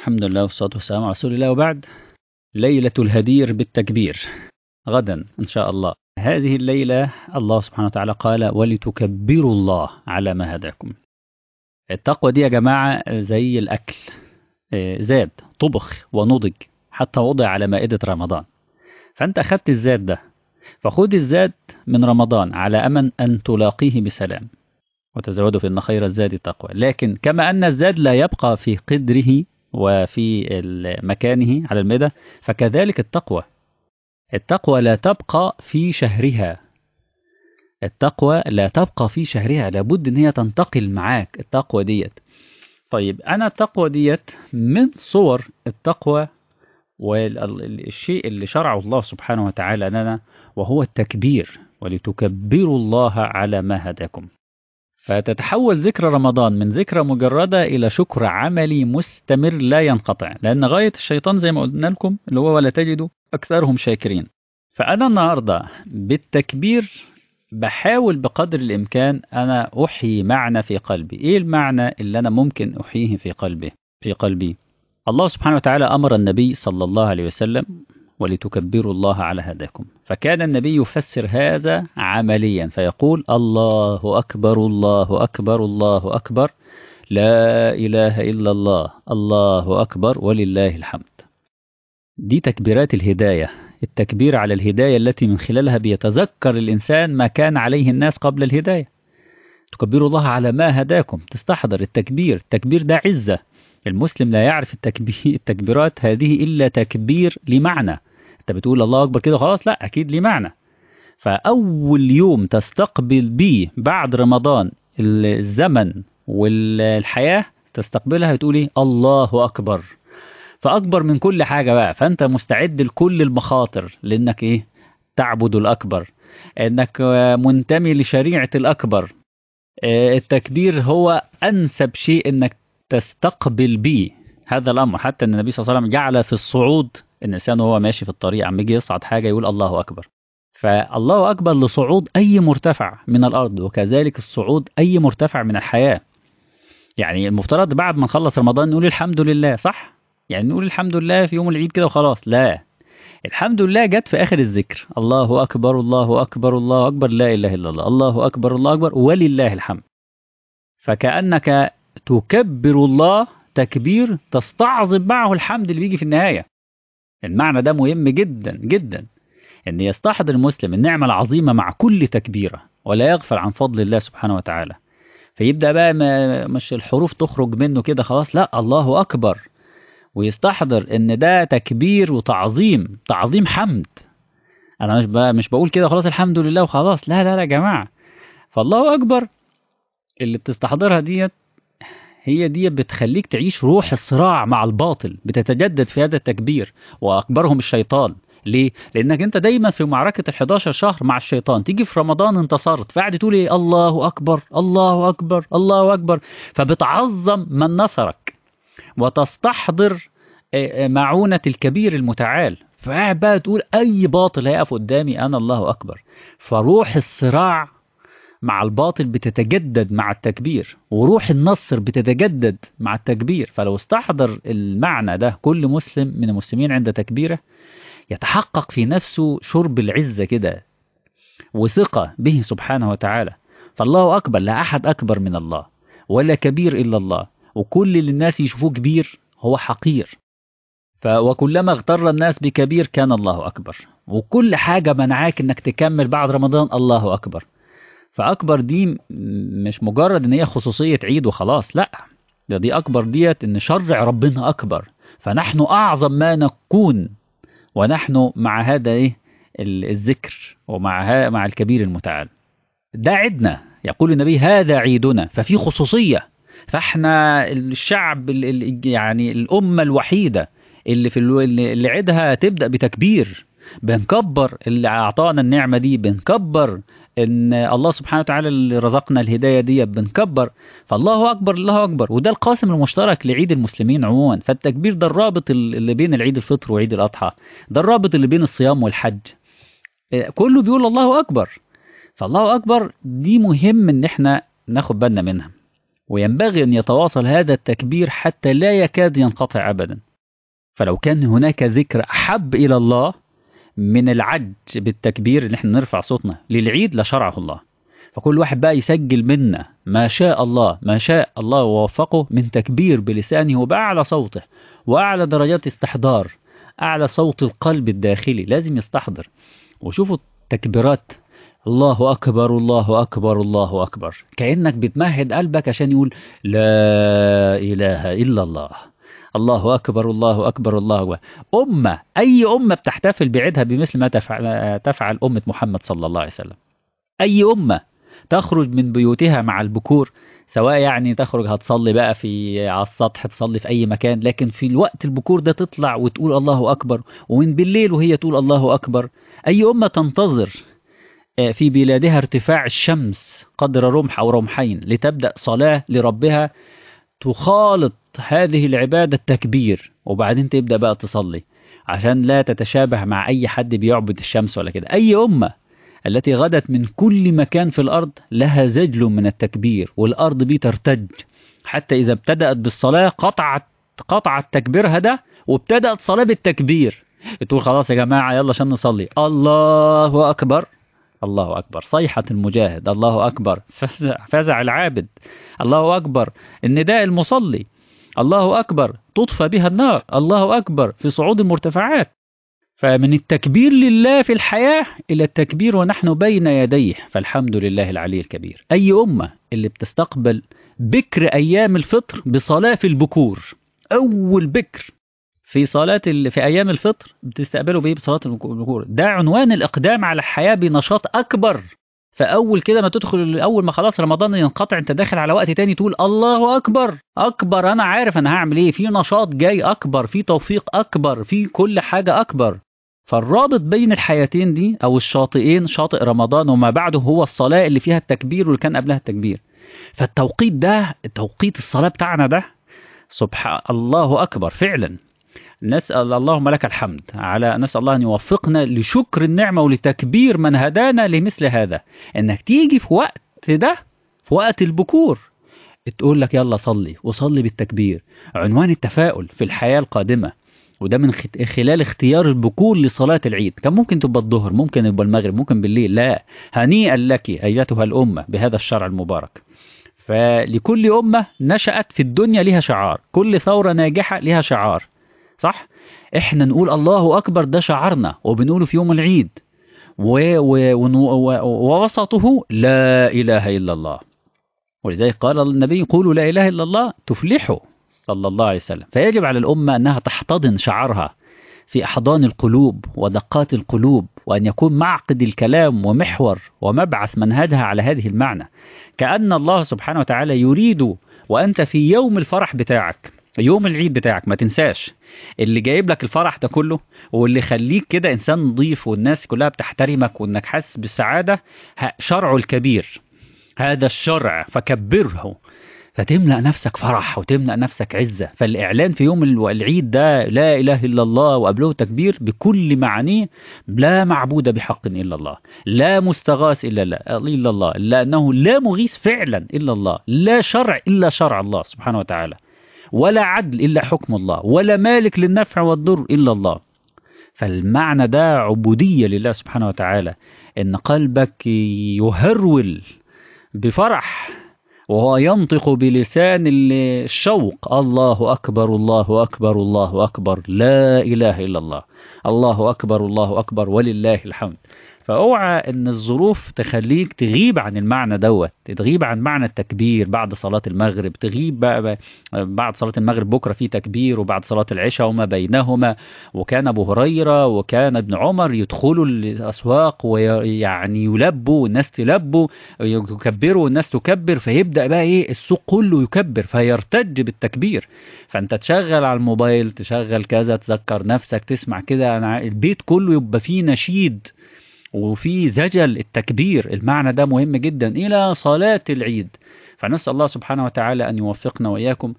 الحمد لله والصلاة والسلام على رسول الله وبعد ليلة الهدير بالتكبير غدا إن شاء الله هذه الليلة الله سبحانه وتعالى قال ولتكبروا الله على ما هداكم التقوى دي يا جماعة زي الأكل زاد طبخ ونضج حتى وضع على مائدة رمضان فأنت أخذت الزاد ده فخذ الزاد من رمضان على أمن أن تلاقيه بسلام وتزودوا فإن خير الزاد التقوى لكن كما أن الزاد لا يبقى في قدره وفي مكانه على المدى فكذلك التقوى التقوى لا تبقى في شهرها التقوى لا تبقى في شهرها لابد ان هي تنتقل معاك التقوى ديت طيب انا التقوى ديت من صور التقوى والشيء اللي شرعه الله سبحانه وتعالى لنا وهو التكبير ولتكبروا الله على ما هداكم فتتحول ذكرى رمضان من ذكرى مجردة إلى شكر عملي مستمر لا ينقطع لأن غاية الشيطان زي ما قلنا لكم اللي هو ولا تجدوا أكثرهم شاكرين فأنا النهاردة بالتكبير بحاول بقدر الإمكان أنا أحيي معنى في قلبي إيه المعنى اللي أنا ممكن أحييه في قلبي في قلبي الله سبحانه وتعالى أمر النبي صلى الله عليه وسلم ولتكبروا الله على هداكم فكان النبي يفسر هذا عمليا فيقول الله أكبر الله أكبر الله أكبر لا إله إلا الله الله أكبر ولله الحمد دي تكبيرات الهداية التكبير على الهداية التي من خلالها بيتذكر الإنسان ما كان عليه الناس قبل الهداية تكبروا الله على ما هداكم تستحضر التكبير التكبير ده عزة المسلم لا يعرف التكبير التكبيرات هذه إلا تكبير لمعنى انت بتقول الله أكبر كده خلاص لا أكيد ليه معنى فأول يوم تستقبل بيه بعد رمضان الزمن والحياة تستقبلها تقولي الله أكبر فأكبر من كل حاجة بقى فأنت مستعد لكل المخاطر لأنك إيه تعبد الأكبر أنك منتمي لشريعة الأكبر التكبير هو أنسب شيء أنك تستقبل به هذا الأمر حتى أن النبي صلى الله عليه وسلم جعل في الصعود الإنسان وهو ماشي في الطريق عم يجي يصعد حاجة يقول الله أكبر فالله أكبر لصعود أي مرتفع من الأرض وكذلك الصعود أي مرتفع من الحياة يعني المفترض بعد ما نخلص رمضان نقول الحمد لله صح يعني نقول الحمد لله في يوم العيد كده وخلاص لا الحمد لله جت في آخر الذكر الله أكبر الله أكبر الله أكبر لا إله إلا الله الله أكبر الله أكبر ولله الحمد فكأنك تكبر الله تكبير تستعظم معه الحمد اللي بيجي في النهاية المعنى ده مهم جدا جدا ان يستحضر المسلم النعمة العظيمة مع كل تكبيرة ولا يغفل عن فضل الله سبحانه وتعالى فيبدأ بقى ما مش الحروف تخرج منه كده خلاص لا الله أكبر ويستحضر ان ده تكبير وتعظيم تعظيم حمد انا مش بقى مش بقول كده خلاص الحمد لله وخلاص لا لا لا يا جماعة فالله أكبر اللي بتستحضرها ديت هي دي بتخليك تعيش روح الصراع مع الباطل بتتجدد في هذا التكبير وأكبرهم الشيطان ليه؟ لأنك أنت دايما في معركة ال 11 شهر مع الشيطان تيجي في رمضان انتصرت فقعد تقول إيه الله أكبر الله أكبر الله أكبر فبتعظم من نصرك وتستحضر معونة الكبير المتعال فقاعد بقى تقول أي باطل هيقف قدامي أنا الله أكبر فروح الصراع مع الباطل بتتجدد مع التكبير وروح النصر بتتجدد مع التكبير فلو استحضر المعنى ده كل مسلم من المسلمين عند تكبيره يتحقق في نفسه شرب العزة كده وثقة به سبحانه وتعالى فالله أكبر لا أحد أكبر من الله ولا كبير إلا الله وكل اللي الناس يشوفوه كبير هو حقير وكلما اغتر الناس بكبير كان الله أكبر وكل حاجة منعاك انك تكمل بعد رمضان الله أكبر فأكبر دي مش مجرد ان هي خصوصية عيد وخلاص لا ده دي أكبر ديت ان شرع ربنا أكبر فنحن أعظم ما نكون ونحن مع هذا إيه الذكر ومع مع الكبير المتعال ده عيدنا يقول النبي هذا عيدنا ففي خصوصية فاحنا الشعب يعني الأمة الوحيدة اللي في اللي عيدها تبدأ بتكبير بنكبر اللي أعطانا النعمة دي بنكبر ان الله سبحانه وتعالى اللي رزقنا الهدايه دي بنكبر فالله اكبر الله اكبر وده القاسم المشترك لعيد المسلمين عموما فالتكبير ده الرابط اللي بين العيد الفطر وعيد الاضحى ده الرابط اللي بين الصيام والحج كله بيقول الله اكبر فالله اكبر دي مهم ان احنا ناخد بالنا منها وينبغي أن يتواصل هذا التكبير حتى لا يكاد ينقطع أبدا فلو كان هناك ذكر أحب إلى الله من العج بالتكبير اللي احنا نرفع صوتنا للعيد لشرعه الله فكل واحد بقى يسجل منا ما شاء الله ما شاء الله ووفقه من تكبير بلسانه وبأعلى صوته وأعلى درجات استحضار أعلى صوت القلب الداخلي لازم يستحضر وشوفوا التكبيرات الله أكبر الله أكبر الله أكبر كأنك بتمهد قلبك عشان يقول لا إله إلا الله الله أكبر الله أكبر الله أكبر أمة أي أمة بتحتفل بعيدها بمثل ما تفعل, تفعل أمة محمد صلى الله عليه وسلم أي أمة تخرج من بيوتها مع البكور سواء يعني تخرج هتصلي بقى في على السطح تصلي في أي مكان لكن في الوقت البكور ده تطلع وتقول الله أكبر ومن بالليل وهي تقول الله أكبر أي أمة تنتظر في بلادها ارتفاع الشمس قدر رمح أو رمحين لتبدأ صلاة لربها تخالط هذه العبادة التكبير وبعدين تبدأ بقى تصلي عشان لا تتشابه مع أي حد بيعبد الشمس ولا كده أي أمة التي غدت من كل مكان في الأرض لها زجل من التكبير والأرض بي ترتج حتى إذا ابتدأت بالصلاة قطعت قطعت تكبيرها ده وابتدأت صلاة بالتكبير تقول خلاص يا جماعة يلا عشان نصلي الله أكبر الله أكبر صيحة المجاهد الله أكبر فزع العابد الله أكبر النداء المصلي الله أكبر تطفى بها النار الله أكبر في صعود المرتفعات فمن التكبير لله في الحياة إلى التكبير ونحن بين يديه فالحمد لله العلي الكبير أي أمة اللي بتستقبل بكر أيام الفطر بصلاة في البكور أول بكر في صلاة في أيام الفطر بتستقبلوا بإيه بصلاة البكور ده عنوان الإقدام على الحياة بنشاط أكبر فأول كده ما تدخل أول ما خلاص رمضان ينقطع أنت داخل على وقت تاني تقول الله أكبر أكبر أنا عارف أنا هعمل إيه في نشاط جاي أكبر في توفيق أكبر في كل حاجة أكبر فالرابط بين الحياتين دي أو الشاطئين شاطئ رمضان وما بعده هو الصلاة اللي فيها التكبير واللي كان قبلها التكبير فالتوقيت ده توقيت الصلاة بتاعنا ده سبحان الله أكبر فعلا نسأل اللهم لك الحمد على نسأل الله أن يوفقنا لشكر النعمة ولتكبير من هدانا لمثل هذا إنك تيجي في وقت ده في وقت البكور تقول لك يلا صلي وصلي بالتكبير عنوان التفاؤل في الحياة القادمة وده من خلال اختيار البكور لصلاة العيد كان ممكن تبقى الظهر ممكن يبقى المغرب ممكن بالليل لا هنيئا لك أيتها الأمة بهذا الشرع المبارك فلكل أمة نشأت في الدنيا لها شعار كل ثورة ناجحة لها شعار صح احنا نقول الله اكبر ده شعارنا وبنقوله في يوم العيد و و و ووسطه لا اله الا الله ولذلك قال النبي قولوا لا اله الا الله تفلحوا صلى الله عليه وسلم فيجب على الامه انها تحتضن شعارها في احضان القلوب ودقات القلوب وان يكون معقد الكلام ومحور ومبعث منهجها على هذه المعنى كان الله سبحانه وتعالى يريد وانت في يوم الفرح بتاعك يوم العيد بتاعك ما تنساش اللي جايب لك الفرح ده كله واللي يخليك كده انسان نظيف والناس كلها بتحترمك وانك حاسس بالسعاده شرعه الكبير هذا الشرع فكبره فتملأ نفسك فرح وتملأ نفسك عزة فالإعلان في يوم العيد ده لا إله إلا الله وقبله تكبير بكل معانيه لا معبود بحق إلا الله لا مستغاث إلا, لا إلا الله لأنه لا مغيث فعلا إلا الله لا شرع إلا شرع الله سبحانه وتعالى ولا عدل إلا حكم الله ولا مالك للنفع والضر إلا الله فالمعنى ده عبودية لله سبحانه وتعالى إن قلبك يهرول بفرح وهو ينطق بلسان الشوق الله أكبر الله أكبر الله أكبر لا إله إلا الله الله أكبر الله أكبر ولله الحمد فاوعى ان الظروف تخليك تغيب عن المعنى دوت تغيب عن معنى التكبير بعد صلاة المغرب تغيب بقى بعد صلاة المغرب بكرة في تكبير وبعد صلاة العشاء وما بينهما وكان ابو هريرة وكان ابن عمر يدخلوا الاسواق ويعني يلبوا والناس تلبوا يكبروا والناس تكبر فيبدأ بقى ايه السوق كله يكبر فيرتج بالتكبير فانت تشغل على الموبايل تشغل كذا تذكر نفسك تسمع كده انا البيت كله يبقى فيه نشيد وفي زجل التكبير المعنى ده مهم جدا إلى صلاة العيد فنسأل الله سبحانه وتعالى أن يوفقنا وإياكم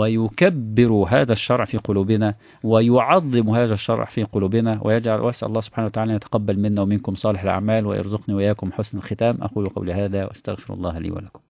ويكبر هذا الشرع في قلوبنا ويعظم هذا الشرع في قلوبنا ويجعل وأسأل الله سبحانه وتعالى أن يتقبل منا ومنكم صالح الأعمال ويرزقني وإياكم حسن الختام أقول قولي هذا وأستغفر الله لي ولكم